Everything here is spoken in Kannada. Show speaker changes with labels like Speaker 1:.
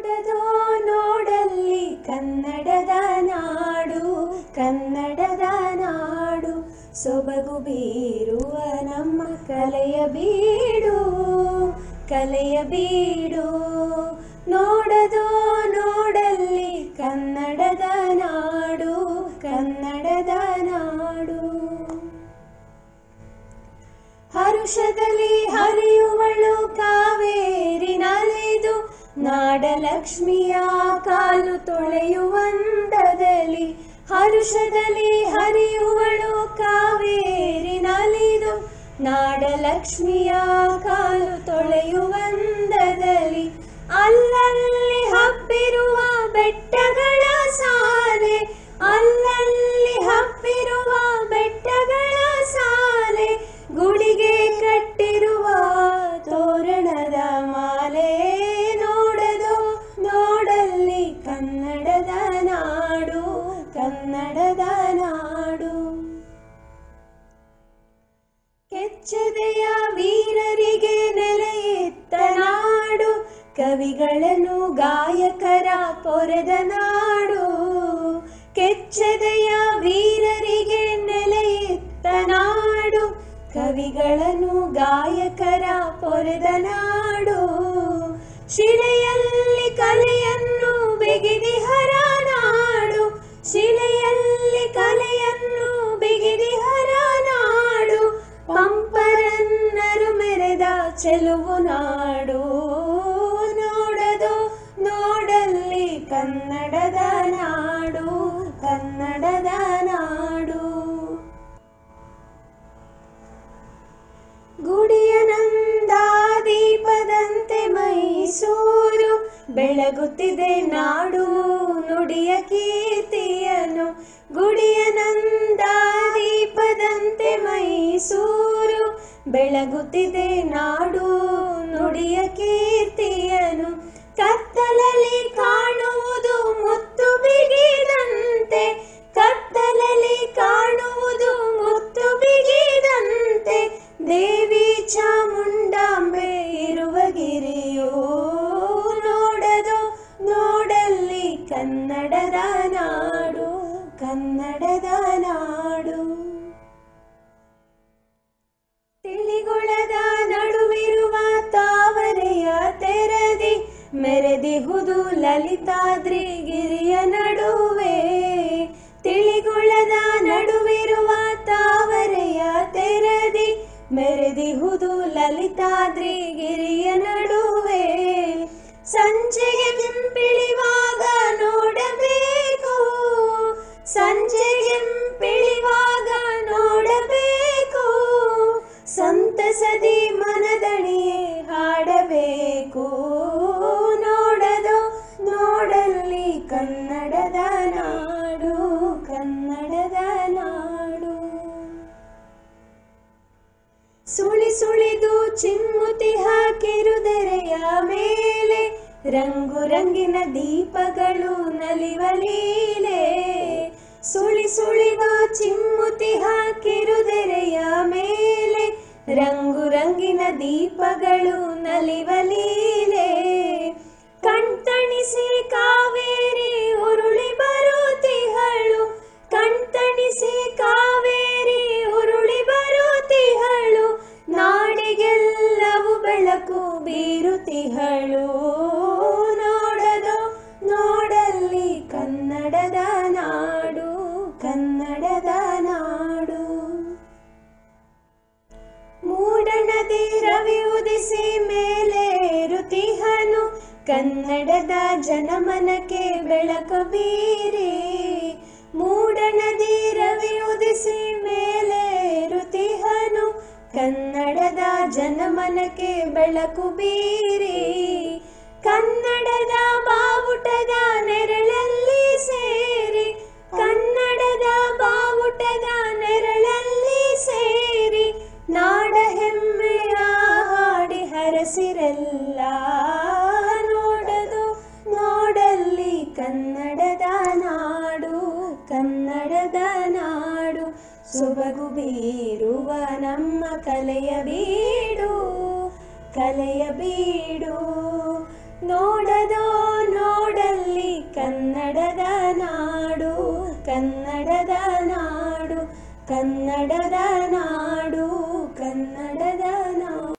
Speaker 1: ನೋಡದೋ ನೋಡಲ್ಲಿ ಕನ್ನಡದ ನಾಡು ಕನ್ನಡದ ನಾಡು ಸೊಬಗು ಬೀರುವ ನಮ್ಮ ಕಲೆಯ ಬೀಡು ಕಲೆಯ ಬೀಡು ನೋಡದೋ ನೋಡಲ್ಲಿ ಕನ್ನಡದ ನಾಡು ಕನ್ನಡದ ನಾಡು ಹರುಷದಲ್ಲಿ ಹರಿಯುವಳು ಕಾವೇರಿ ನಲಿದು ನಾಡಲಕ್ಷ್ಮಿಯ ಕಾಲು ತೊಳೆಯುವಂದದಲ್ಲಿ ಹರುಷದಲ್ಲಿ ಹರಿಯುವಳು ಕಾವೇರಿ ನಲಿದು ನಾಡಲಕ್ಷ್ಮಿಯ ಕಾಲು ತೊಳೆಯುವಂದದಲ್ಲಿ ಅಲ್ಲಲ್ಲಿ ಹಬ್ಬಿರುವ ಬೆಟ್ಟಗಳ ಸಾಲೆ ಅಲ್ಲಲ್ಲಿ ಹಬ್ಬಿರುವ ಬೆಟ್ಟಗಳ ಸಾಲೆ ಗುಡಿಗೆ ಕಟ್ಟಿರುವ ತೋರಣದ ಮಾಲೆ ನೋಡದು ನೋಡಲ್ಲಿ ಕನ್ನಡದ ನಾಡು ಕನ್ನಡದ ನಾಡು ಕೆಚ್ಚದೆಯ ವೀರರಿಗೆ ನೆಲೆಯಿತ್ತ ನಾಡು ಕವಿಗಳನ್ನು ಗಾಯಕರ ಪೊರೆದ ನಾಡು ಕೆಚ್ಚದೆಯ ವೀರರಿಗೆ ನೆಲೆಯಿತ್ತ ನಾಡು ಕವಿಗಳನ್ನು ಗಾಯಕರ ಪೊರೆದ ನಾಡು ಶಿಲೆಯಲ್ಲಿ ಕಲೆಯನ್ನು ಬೆಗೆದಿಹರ ನಾಡು ಶಿಲೆಯಲ್ಲಿ ಕಲೆಯನ್ನು ಬೆಗೆದಿಹರ ನಾಡು ಪಂಪರನ್ನರು ಮೆರೆದ ಚೆಲುವು ನಾಡು ನೋಡದು ನೋಡಲ್ಲಿ ಕನ್ನಡದ ನಾಡು ಕನ್ನಡದ ನಾಡು ಗುಡಿಯ ನಂದ ದೀಪದಂತೆ ಮೈಸೂರು ಬೆಳಗುತ್ತಿದೆ ನಾಡು ನುಡಿಯ ಕೀರ್ತಿಯನು ಗುಡಿಯ ನಂದ ದೀಪದಂತೆ ಮೈಸೂರು ಬೆಳಗುತ್ತಿದೆ ನಾಡು ನುಡಿಯ ಕೀರ್ತಿಯನು ಕತ್ತಲಲ್ಲಿ ಕಾಣುವುದು ಮುತ್ತು ಬಿಗಿದಂತೆ ಕತ್ತಲಲ್ಲಿ ಕಾಣುವುದು ಮುತ್ತು ಬಿಗಿದಂತೆ ದೇವಿ ಚಾಮುಂಡಾಂಬೆ ಇರುವ ಗಿರಿಯೋ ನೋಡದು ನೋಡಲ್ಲಿ ಕನ್ನಡದ ನಾಡು ಕನ್ನಡದ ನಾಡು ತಿಳಿಗೊಳದ ನಡುವಿರುವ ತಾವರೆಯ ತೆರದಿ ಮೆರೆದಿಹುದು ಲಲಿತಾದ್ರಿ ಗಿರಿಯ ನಡುವೆ ತಿಳಿಗೊಳದ ನಡುವಿರುವ ತಾವರೆಯ ತೆರದಿ ಮೆರೆದಿಹುದು ಲಲಿತಾದ್ರಿ ಗಿರಿಯ ನಡುವೆ ಸಂಜೆಗೆ ಕೆಂಪಿಳಿವಾಗ ನೋಡಬೇಕು ಸಂಜೆಗೆ ಕೆಂಪಿಳಿವಾಗ ನೋಡಬೇಕು ಸಂತಸದಿ ಮನದಣಿಯೇ ಹಾಡಬೇಕು ನೋಡದು ನೋಡಲ್ಲಿ ಕನ್ನಡದ ನಾಡು ಕನ್ನಡದ ನಾಡು ಸುಳಿ ಸುಳಿದು ಚಿಮ್ಮುತಿ ಹಾಕಿರುದೆರೆಯ ಮೇಲೆ ರಂಗು ರಂಗಿನ ದೀಪಗಳು ನಲಿವ ಲೀಲೆ ಸುಳಿ ಸುಳಿದು ಚಿಮ್ಮುತಿ ಹಾಕಿರುದೆರೆಯ ಮೇಲೆ ರಂಗು ರಂಗಿನ ದೀಪಗಳು ನಲಿವ ಲೀಲೆ ಕಣ್ತಣಿಸಿ ಕಾವೇರಿ ಉರುಳಿ ಬರುತ್ತಿಹಳು ಕಣ್ತಣಿಸಿ ಕಾವೇರಿ ಉರುಳಿ ಬರುತ್ತಿಹಳು ನಾಡಿಗೆಲ್ಲವೂ ಬೆಳಕು ಬೀರುತ್ತಿಹಳು ನೋಡದು ನೋಡಲ್ಲಿ ಕನ್ನಡದ ನಾಡು ಕನ್ನಡದ ನಾಡು ಮೂಡಣದಿ ರವಿ ಉದಿಸಿ ಮೇಲೇರುತಿಹನು ಕನ್ನಡದ ಜನಮನಕ್ಕೆ ಬೆಳಕು ಬೀರಿ ಮೂಡಣದಿ ರವಿ ಉದಿಸಿ ಮೇಲೇರುತಿಹನು ಕನ್ನಡದ ಜನಮನಕ್ಕೆ ಬೆಳಕು ಬೀರಿ ಕನ್ನಡದ ಬಾವುಟದ ನೆರಳಲ್ಲಿ ಸೇರಿ ಕನ್ನಡದ ಬಾವುಟದ ನೆರಳಲ್ಲಿ ಸೇರಿ ನಾಡ ಹೆಮ್ಮೆಯ ಹಾಡಿ ಹರಸಿರಲ್ಲ ನೋಡದು ನೋಡಲ್ಲಿ ಕನ್ನಡದ ನಾಡು ಕನ್ನಡದ ನಾಡು ಸೊಬಗು ಬೀರುವ ನಮ್ಮ ಕಲೆಯ ಬೀಡು ಕಲೆಯ ಬೀಡು ನೋಡದೋ ಕನ್ನಡದ ನಾಡು ಕನ್ನಡದ ನಾಡು ಕನ್ನಡದ ನಾಡು ಕನ್ನಡದ ನಾಡು